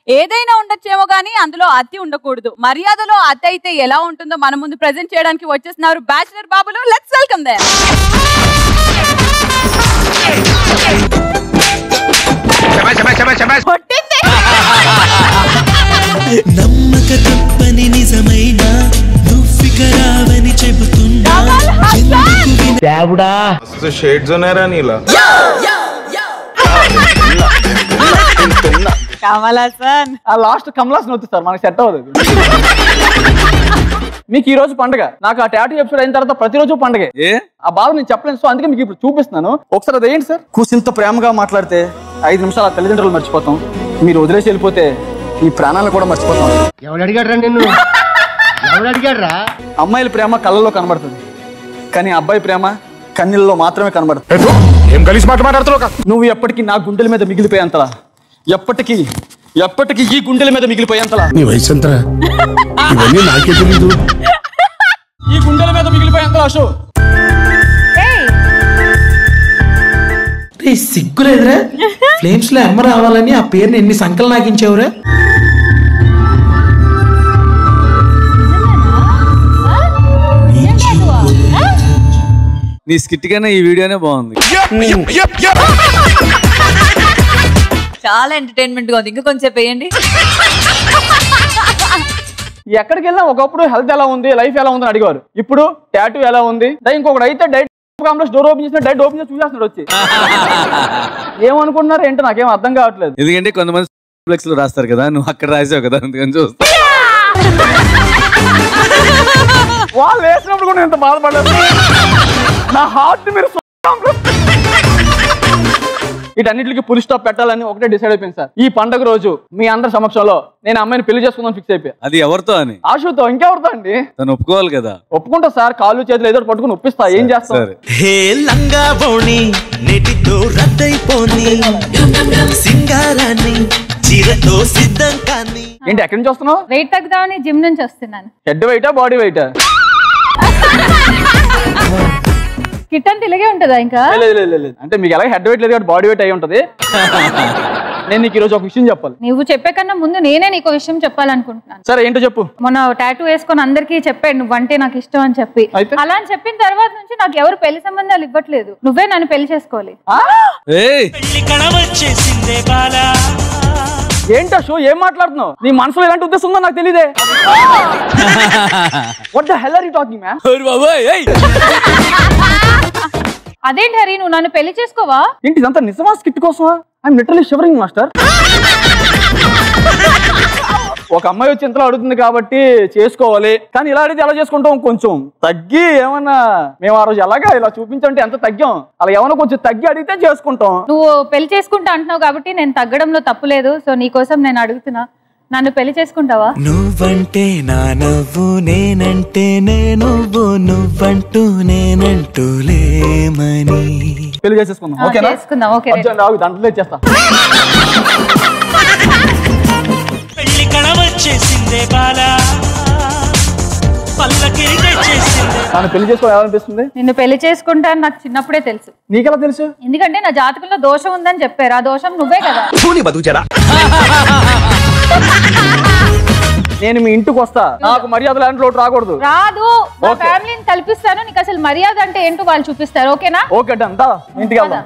ఏదైనా ఉండొచ్చేమో కానీ అందులో అతి ఉండకూడదు మర్యాదలో అతి అయితే ఎలా ఉంటుందో మన ముందు ప్రెజెంట్ చేయడానికి వచ్చేస్తున్నారు బ్యాచిలర్ బాబులు లెట్స్ వెల్కమ్ దే కొట్టింది నమ్మక తప్పని నిజమైన నువ్వికరావని చెబుతున్నా ఎందుకు విన मस्त शेड्स नाही रा नीला కమల్ హాసన్ ఆ లాస్ట్ కమలాసన్ వద్దు సార్ మనకి సెట్ అవ్వదు అది. మీకు ఈ రోజు పండుగ నాకు ఆ టాటూ ఎపిసోడ్ అయిన తర్వాత ప్రతిరోజు పండుగ ఏ ఆ బాధ నేను చెప్పలేను సో అందుకే మీకు ఇప్పుడు చూపిస్తున్నాను ఒకసారి అది ఏంటి సార్ కూసింత ప్రేమగా మాట్లాడితే ఐదు నిమిషాలు ఆ తల్లిదండ్రులు మర్చిపోతాం మీరు వదిలేసి వెళ్ళిపోతే ఈ ప్రాణాలు కూడా మర్చిపోతాం ఎవడు అడిగాడ్రా నిన్ను ఎవడు అడిగాడ్రా అమ్మాయిల ప్రేమ కళ్ళల్లో కనబడుతుంది కానీ అబ్బాయి ప్రేమ కన్నీళ్ళలో మాత్రమే కనబడుతుంది ఏం కలిసి మాట మాట్లాడుతున్నావు నువ్వు ఎప్పటికీ నా గుండెల మీద మిగిలిపోయేంతలా ఎప్పటికీ ఎప్పటికీ ఈ గుండెల మీద మిగిలిపోయేంతలా నీ వయసు ఎంత ఇవన్నీ నాకే తెలీదు ఈ గుండెల మీద మిగిలిపోయేంతలా అశో రే సిగ్గులేదురా ఫ్లేమ్స్ లో అమ్మ రావాలని ఆ పేరుని ఎన్ని సంకలు నాకించావురా నీ స్కిట్ కన్నా ఈ వీడియోనే బాగుంది చాలా ఎంటర్టైన్మెంట్ గా ఉంది ఇంకా కొంచెం వేయండి ఎక్కడికి వెళ్ళినా ఒకప్పుడు హెల్త్ ఎలా ఉంది లైఫ్ ఎలా ఉందని అడిగారు ఇప్పుడు టాటూ ఎలా ఉంది దా ఇంకొకటి అయితే డైట్ కాంప్లెక్స్ డోర్ ఓపెన్ చేసిన డైట్ ఓపెన్ చేసి చూసేస్తున్నాడు వచ్చి ఏమనుకుంటున్నారు ఏంటో నాకేం అర్థం కావట్లేదు ఎందుకంటే కొంతమంది ఫ్లెక్స్ లో రాస్తారు కదా నువ్వు అక్కడ రాసావు కదా అందుకని చూస్తా వాళ్ళు వేసినప్పుడు కూడా నేను ఇంత బాధపడలేదు నా హార్ట్ మీరు వీటన్నిటికి పులి స్టాప్ పెట్టాలని ఒకటే డిసైడ్ అయిపోయింది సార్ ఈ పండగ రోజు మీ అందరి సమక్షంలో నేను అమ్మాయిని పెళ్లి చేసుకుందాం ఫిక్స్ అయిపోయా అది ఎవరితో అని ఆశుతో ఇంకెవరితో అండి తను ఒప్పుకోవాలి కదా ఒప్పుకుంటా సార్ కాళ్ళు చేతులు ఏదో ఒకటి పట్టుకుని ఒప్పిస్తా ఏం చేస్తా సరే హే లంగా బోణి నెటితో రద్దయిపోని సింగారాన్ని చీరతో సిద్ధం కానీ ఏంటి ఎక్కడి నుంచి వస్తున్నావు వెయిట్ తగ్గుదామని జిమ్ నుంచి వస్తున్నాను హెడ్ వెయిటా బాడీ వెయిటా కిట్ అంతా ఇలాగే ఉంటుందా ఇంకా లేదు లేదు లేదు, లేదు అంటే మీకు ఎలాగ హెడ్ వెయిట్ లేదు కాబట్టి బాడీ వెయిట్ అయి ఉంటది నేను నీకు ఈరోజు ఒక విషయం చెప్పాలి నువ్వు చెప్పే కన్నా ముందు నేనే నీకు విషయం చెప్పాలనుకుంటున్నాను సరే ఏంటో చెప్పు మొన్న టాటూ వేసుకొని అందరికీ చెప్పాడు నువ్వంటే నాకు ఇష్టం అని చెప్పి అయితే? అలా అని చెప్పిన తర్వాత నుంచి నాకు ఎవరు పెళ్లి సంబంధాలు ఇవ్వట్లేదు నువ్వే నన్ను పెళ్లి చేసుకోవాలి ఏయ్ పెళ్లి కళవచ్చేసిందే బాలా ఏంటో షో ఏం మాట్లాడుతున్నావు నీ మనసులో ఎలాంటి ఉద్దేశం ఉందో నాకు తెలియదే what the hell are you talking man ఓరి బాబోయ్, ఏయ్ అదేంటి హరి నువ్వు నన్ను పెళ్లి చేసుకోవా ఏంటి ఇదంతా నిజమా స్కిట్ కోసమా ఐఎమ్ లిటరలీ షివరింగ్ మాస్టర్ ఒక అమ్మాయి వచ్చి ఇంతలో అడుగుతుంది కాబట్టి చేసుకోవాలి కానీ ఇలా అడిగితే ఎలా చేసుకుంటాం కొంచెం తగ్గి ఏమన్నా మేము ఆ రోజు ఎలాగా ఇలా చూపించంటే ఎంత తగ్గాం అలా ఏమన్నా కొంచెం తగ్గి అడిగితే చేసుకుంటాం నువ్వు పెళ్లి చేసుకుంటా అంటున్నావు కాబట్టి నేను తగ్గడంలో తప్పు లేదు సో నీకోసం నేను అడుగుతున్నా నన్ను పెళ్లి చేసుకుంటావా నువ్వంటే నా నవ్వు నేనంటే నే నువ్వు నువ్వంటూ నేనంటూ లేమని పెళ్లి చేసేసుకుందాం ఆ, ఓకేనా చేసుకుందాం ఓకే అర్జున్ రావు దాంట్లో ఇచ్చేస్తా పెళ్లి కళవచ్చేసిందే బాలా పల్లకి తెచ్చేసిందే నన్ను పెళ్లి చేసుకోవాలి అనిపిస్తుంది నిన్ను పెళ్లి చేసుకుంటా అని నాకు చిన్నప్పుడే తెలుసు నీకెలా తెలుసు ఎందుకంటే నా జాతకంలో దోషం ఉందని చెప్పారు ఆ దోషం నువ్వే కదా నేను మీ ఇంటికి వస్తా నాకు మర్యాద లాంటి లోటు రాకూడదు రాదు నా ఓకే. ఫ్యామిలీని కల్పిస్తాను నీకు అసలు మర్యాద అంటే ఏంటో వాళ్ళు చూపిస్తారు ఓకేనా ఓకే డన్ దా ఇంటికి వెళ్దాం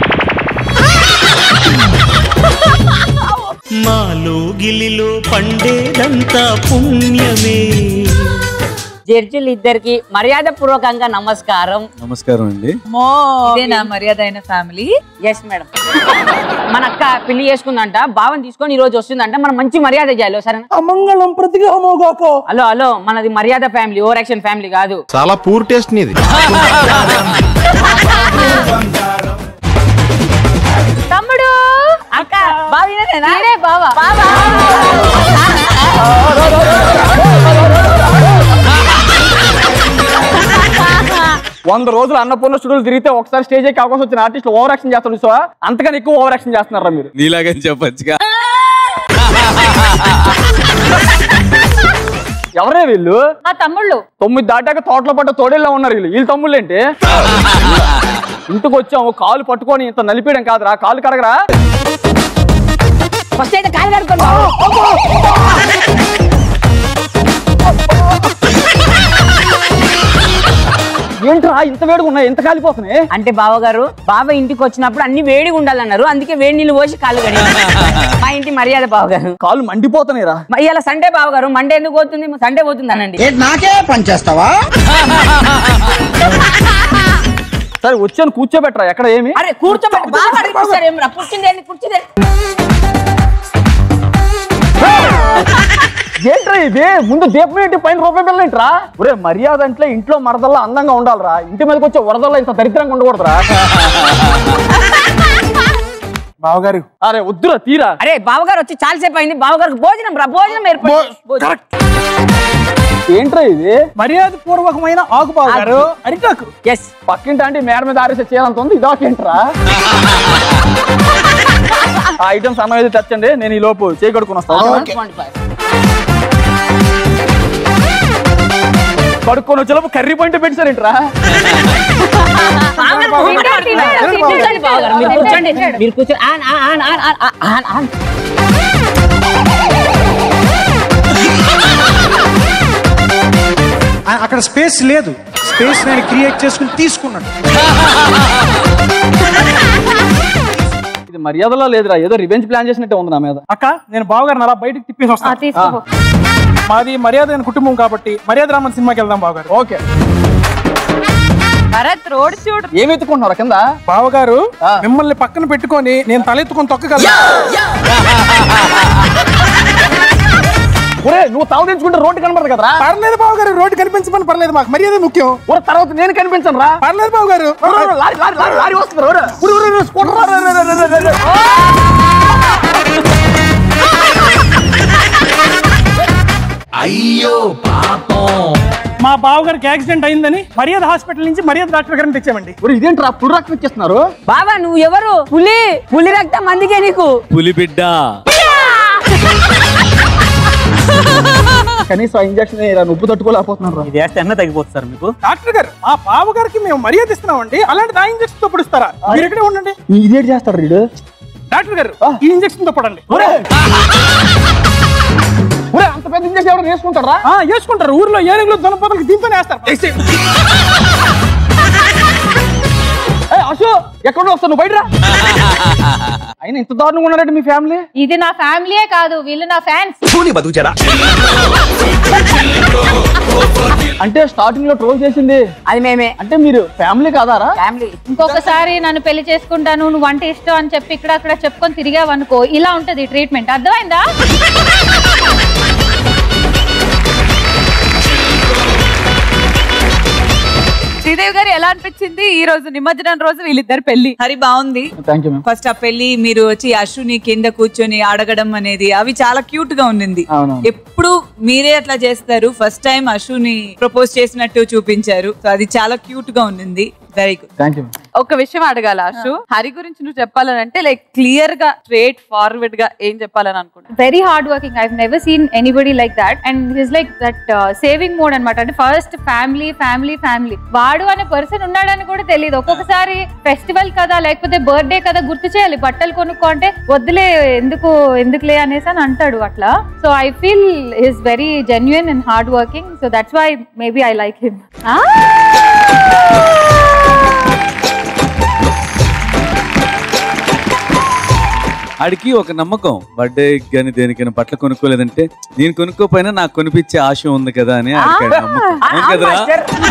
మాలో గిలిలో పండేదంతా పుణ్యమే జడ్జిలు ఇద్దరికి మర్యాద పూర్వకంగా నమస్కారం నమస్కారం అండి మో ఇదేనా మర్యాద అయిన ఫ్యామిలీ ఎస్ మేడం మన అక్క పెళ్లి చేసుకుందంట భావం తీసుకొని ఈ రోజు వస్తుందంట మనం మంచి మర్యాద చేయాలి సరేనా అమంగళం ప్రతిగ్రహమోగాక హలో హలో మనది మర్యాద ఫ్యామిలీ ఓవర్ యాక్షన్ ఫ్యామిలీ కాదు చాలా పూర్ టేస్ట్ నీది తమ్ముడు అక్క బావినేనా నేనే బావా వంద రోజులు అన్నపూర్ణ స్టూడియోలు తిరిగితే ఒకసారి స్టేజ్ ఎక్కి అవకాశం వచ్చిన ఆర్టిస్ట్ ఓవర్ యాక్షన్ చేస్తాడు సో అంతకన్నా ఎక్కువ ఓవర్ యాక్షన్ చేస్తున్నారా మీరు నీలాగని చెప్పొచ్చుగా ఎవరే వీళ్ళు మా తమ్ముళ్ళు తొమ్మిది దాటాక తోటలో పట్ట తోడేలా ఉన్నారు వీళ్ళు వీళ్ళు తమ్ముళ్ళు ఏంటి ఇంటికి వచ్చాము కాలు పట్టుకొని ఇంత నలిపేయడం కాదురా కాలు కడగరా ఫస్ట్ అయితే కాలు కడుక్కోండి బాబు. ఏంట్రా ఇంత వేడిగా ఉన్నాయి ఇంత కాలిపోతున్నాయి అంటే బావగారు బావ ఇంటికి వచ్చినప్పుడు అన్ని వేడిగా ఉండాలన్నారు అందుకే వేడి నీళ్ళు పోసి కాళ్ళు కడి మా ఇంటి మర్యాద బావగారు కాళ్ళు మండిపోతున్నాయిరా మ- ఇవాళ సండే బావగారు మండే ఎందుకు పోతుంది సండే పోతుంది అనండి నాకే పని చేస్తావా సరే వచ్చాను కూర్చోబెట్టరా ఎక్కడ ఏమి అరే కూర్చోబెట్టి బాగా అడిగిస్తారు ఏం రా కూర్చుందేంది కూర్చుందే ఏంట్రా ఇది ముందు దీపం ఏంటి పైన రూపాయి బిల్ల ఏంట్రా ఒరే మర్యాద అంటే ఇంట్లో మరదల్లా అందంగా ఉండాలిరా ఇంటి మీదకి వచ్చే వరదల్లా ఇంత దరిద్రంగా ఉండకూడదురా బావగారు అరే వద్దురా తీరా అరే బావగారు వచ్చి చాలాసేపు అయింది బావగారికి భోజనం రా భోజనం ఏర్పడి ఏంట్రా ఇది మర్యాద పూర్వకమైన ఆకు బావగారు అరిటాకు ఎస్ పక్కింటి అంటే మేడ మీద ఆరేసే చేయాలంత ఉంది ఇదాకేంట్రా ఆ ఐటమ్స్ అన్నం అయితే తెచ్చండి నేను ఈ లోపు చేయి కడుక్కుని వస్తాను కడుక్కొని వచ్చేలోపు కర్రీ పాయింట్ పెట్టారేంట్రా కూర్చోండి బావగారు మీరు కూర్చోండి మీరు కూర్చోండి on on on on on on on అక్కడ స్పేస్ లేదు స్పేస్ నేను క్రియేట్ చేసుకుని తీసుకున్నాను ఇది మర్యాదలో లేదురా ఏదో రివెంజ్ ప్లాన్ చేసినట్టే ఉంది నా మీద అక్క నేను బావగారిని అలా బయటికి తిప్పేసి వస్తాను తీసుకో మాది మర్యాద అయిన కుటుంబం కాబట్టి మర్యాద రామన్ సినిమాకి వెళ్దాం బావగారు ఓకే భరత్ రోడ్ చూడు ఏమి ఎత్తుకుంటున్నారా కింద బావగారు ఆ. మిమ్మల్ని పక్కన పెట్టుకొని నేను తలెత్తుకొని తొక్కగలను ఒరే నువ్వు తావు తెచ్చుకుంటే రోడ్డు కనబడదు కదరా పర్లేదు బావగారు రోడ్డు కనిపించమని పర్లేదు మాకు మర్యాద ముఖ్యం ఒరే తర్వాత నేను కనిపించను రా పర్లేదు బావగారు లారీ లారీ లారీ లారీ వస్తుంది ఒరే. ఒరే, ఒరే, ఒరే, స్కూటర్ రా, రా, రా, రా, రా, రా, రా. మా బావగారికి యాక్సిడెంట్ అయిందని మర్యాద హాస్పిటల్ నుంచి మర్యాద డాక్టర్ గారిని తెచ్చామండి ఒరే ఇదేంట్రా పుల్ రక్తం ఇచ్చేస్తున్నారు బాబా నువ్వు ఎవరు పులి పులి రక్తం మందికే నీకు పులి బిడ్డ కనీసం ఇంజక్షన్ ఉప్పు తట్టుకోలేకపోతున్నారు ఇది వేస్తే అన్న తగ్గిపోతుంది సార్ మీకు డాక్టర్ గారు మా బావగారికి మేము మర్యాద ఇస్తున్నామండి అలాంటి ఆ ఇంజక్షన్ తో పొడుస్తారా మీరు ఇక్కడే ఉండండి ఇదేంటి చేస్తాడు వీడు డాక్టర్ గారు ఈ ఇంజక్షన్ తో పడండి ఒరే ఒరే అంత పెద్ద ఇంజక్షన్ ఎవరు వేసుకుంటారా ఆ, వేసుకుంటారు ఊర్లో ఏనుగులు దొనపోతలకి దీంతోనే వేస్తారు ఏ అశో ఎక్కడ వస్తావు నువ్వు బయటరా అయినా ఇంత దారుణంగా ఉన్నారంటే మీ ఫ్యామిలీ ఇది నా ఫ్యామిలీయే కాదు వీళ్ళు నా ఫ్యాన్స్ అంటే స్టార్టింగ్ లో ట్రోల్ చేసింది అది మేమే అంటే మీరు ఫ్యామిలీ కాదారా ఫ్యామిలీ ఇంకొకసారి నన్ను పెళ్లి చేసుకుంటాను నువ్వు అంటే ఇష్టం అని చెప్పి ఇక్కడ అక్కడ చెప్పుకొని తిరిగావు అనుకో ఇలా ఉంటది ట్రీట్మెంట్ అర్థమైందా శ్రీదేవి గారు ఎలా అనిపించింది ఈ రోజు నిమజ్జనం రోజు వీళ్ళిద్దరు పెళ్లి హరి బాగుంది థ్యాంక్ యూ మ్యామ్ ఫస్ట్ ఆ పెళ్లి మీరు వచ్చి అశ్వుని కింద కూర్చొని అడగడం అనేది అవి చాలా క్యూట్ గా ఉండింది అవునవును. ఎప్పుడు మీరే అట్లా చేస్తారు ఫస్ట్ టైం అశ్వుని ప్రపోజ్ చేసినట్టు చూపించారు సో అది చాలా క్యూట్ గా ఉండింది వెరీ గుడ్ థ్యాంక్ యూ ఒక విషయం అడగాల అశు హరి గురించి నువ్వు చెప్పాలని అంటే లైక్ క్లియర్ గా స్ట్రేట్ ఫార్వర్డ్ గా ఏం చెప్పాలని అనుకుంటా very hard working I never seen anybody like that and his like that saving mode అనమాట అంటే ఫస్ట్ ఫ్యామిలీ ఫ్యామిలీ ఫ్యామిలీ వాడు అనే పర్సన్ ఉన్నాడని కూడా తెలియదు ఒక్కొక్కసారి ఫెస్టివల్ కదా లేకపోతే బర్త్డే కదా గుర్తు చేయాలి బట్టలు కొనుక్కో అంటే వద్దులే ఎందుకు ఎందుకులే అనేసి అని అంటాడు అట్లా so I feel his very genuine and hard working so that's why maybe I like him ఆడికి ఒక నమ్మకం బర్త్డే కానీ దేనికైనా బట్టలు కొనుక్కోలేదంటే నేను కొనుక్కోపోయినా నాకు కొనిపించే ఆశ ఉంది కదా అని ఆడికి ఆడి నమ్మకం అవును కదరా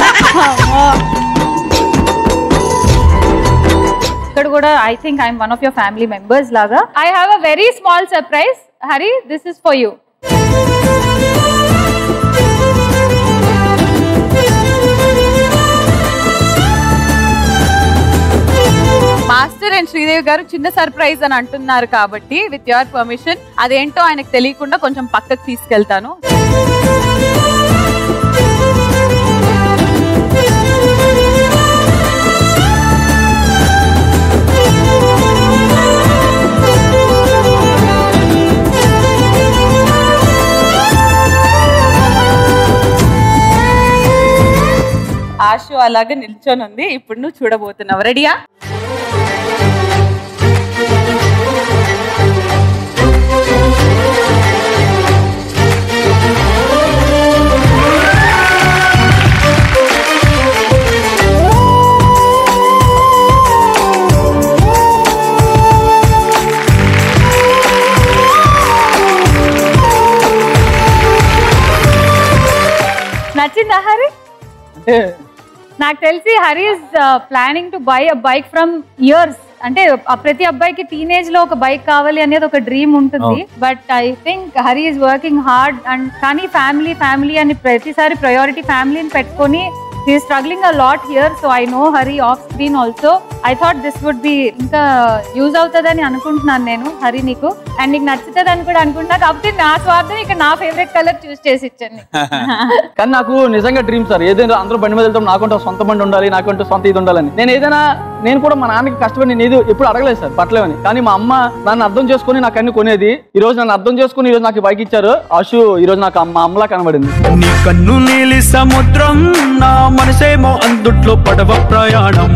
ఇక్కడ కూడా I think I'm one of your family members లాగా I have a very small surprise Hari this is for you master and Sridevi garu చిన్న సర్ప్రైజ్ అని అంటున్నారు కాబట్టి విత్ యువర్ పర్మిషన్ అదేంటో ఆయనకు తెలియకుండా కొంచెం పక్కకు తీసుకెళ్తాను ఆశు అలాగే నిల్చొని ఉంది ఇప్పుడు నువ్వు చూడబోతున్నావు రెడీయా నచ్చిందా హరి అంటే నాకు తెలిసి Hari is planning to buy a bike from years అంటే ఆ ప్రతి అబ్బాయికి టీనేజ్ లో ఒక బైక్ కావాలి అనేది ఒక డ్రీమ్ ఉంటుంది but I think Hari is working hard and కానీ ఫ్యామిలీ ఫ్యామిలీ అని ప్రతిసారి ప్రయారిటీ ఫ్యామిలీని పెట్టుకొని he struggling a lot here so I know Hari off screen also I thought this would be ఇంకా యూజ్ అవుతుందని అనుకుంటున్నాను నేను హరి నీకు అండ్ నీకు నచ్చుతుంది అని కూడా అనుకుంటున్నా కాకపోతే నా స్వార్థం ఇక నా ఫేవరెట్ కలర్ చూస్ చేసి ఇచ్చాను కానీ నాకు నిజంగా డ్రీమ్ సార్ ఏదైనా అందరూ బండి మీద వెళ్తాం నాకంటూ సొంత బండి ఉండాలి నాకంటూ సొంత ఇది ఉండాలని నేను ఏదైనా నేను కూడా మా నాన్నకి కష్టపడి నేను ఏది ఎప్పుడు అడగలేదు సార్ పట్టలేమని కానీ మా అమ్మ నన్ను అర్థం చేసుకుని నాకు అన్ని కొనేది ఈ రోజు నన్ను అర్థం చేసుకుని ఈ రోజు నాకు ఈ బైక్ ఇచ్చారు అశు ఈ రోజు నాకు మా అమ్మలా కనబడింది నీ కన్ను నీలి సముద్రం నా మనసేమో అందుట్లో పడవ ప్రయాణం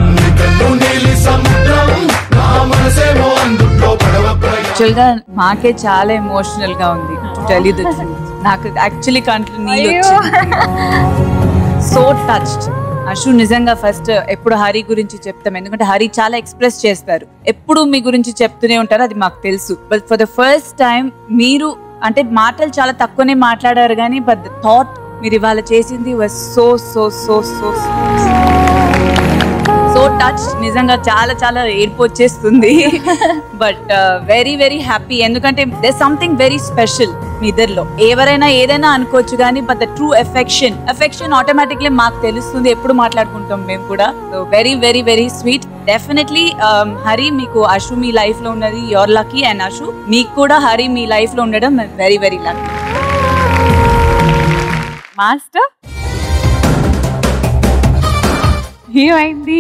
యాక్చువల్ గా మాకే చాలా ఎమోషనల్ గా ఉంది టెల్ యూ ద నాకు యాక్చువల్లీ కంట్లో నీళ్ళు అయ్యో. సో టచ్డ్ అశు నిజంగా ఫస్ట్ ఎప్పుడు హరి గురించి చెప్తాం ఎందుకంటే హరి చాలా ఎక్స్ప్రెస్ చేస్తారు ఎప్పుడు మీ గురించి చెప్తూనే ఉంటారు అది మాకు తెలుసు but for the first time మీరు అంటే మాటలు చాలా తక్కువనే మాట్లాడారు కానీ బట్ ద థాట్ మీరు ఇవాళ చేసింది was so so so so so touch నిజంగా చాలా చాలా ఏడుపు వచ్చేస్తుంది బట్ వెరీ వెరీ హ్యాపీ ఎందుకంటే దే సంథింగ్ వెరీ స్పెషల్ మీ ఇద్దరిలో ఎవరైనా ఏదైనా అనుకోవచ్చు కానీ but the true affection affection automatically మాకు తెలుస్తుంది ఎప్పుడు మాట్లాడుకుంటాం మేము కూడా very very very sweet definitely Hari మీకు అషు మీ లైఫ్ లో ఉన్నది యువర్ లక్కీ అండ్ అషు మీకు కూడా హరి మీ లైఫ్ లో ఉండడం వెరీ వెరీ లక్కీ మాస్టర్ ఏమైంది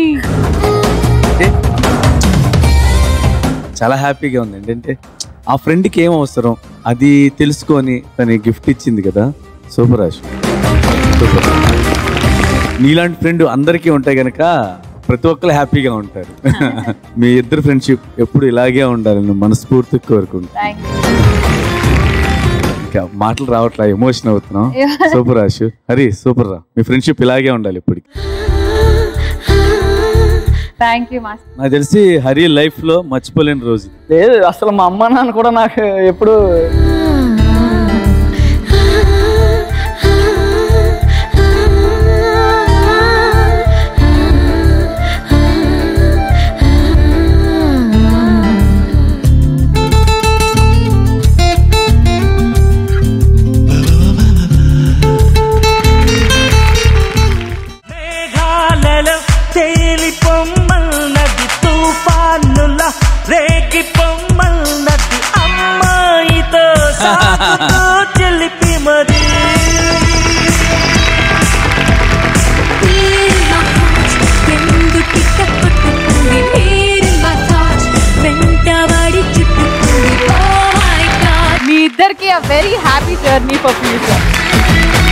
చాలా హ్యాపీగా ఉంది ఏంటంటే ఆ ఫ్రెండ్కి ఏం అవసరం అది తెలుసుకొని తన గిఫ్ట్ ఇచ్చింది కదా సూపర్ ఆశ సూపర్ నీలాంటి ఫ్రెండ్ అందరికీ ఉంటాయి కనుక ప్రతి ఒక్కరు హ్యాపీగా ఉంటారు మీ ఇద్దరు ఫ్రెండ్షిప్ ఎప్పుడు ఇలాగే ఉండాలని మనస్ఫూర్తిగా కోరుకుంటాను థ్యాంక్ ఇంకా మాటలు రావట్లా ఎమోషన్ అవుతున్నాం Yeah. Super Ashu Hari super రా మీ ఫ్రెండ్షిప్ ఇలాగే ఉండాలి ఇప్పటికి థ్యాంక్ యూ మాస్టర్ నాకు తెలిసి హరి లైఫ్ లో మర్చిపోలేని రోజు లేదు అసలు మా అమ్మ నాన్న కూడా నాకు ఎప్పుడు మేఘాలలో తేలి పొమ్మన్నది తుఫానుల రేగి పొమ్మన్నది అమ్మాయితో సాగుతూ చెలిపి మరి మీ ఇద్దరికి a very happy journey for future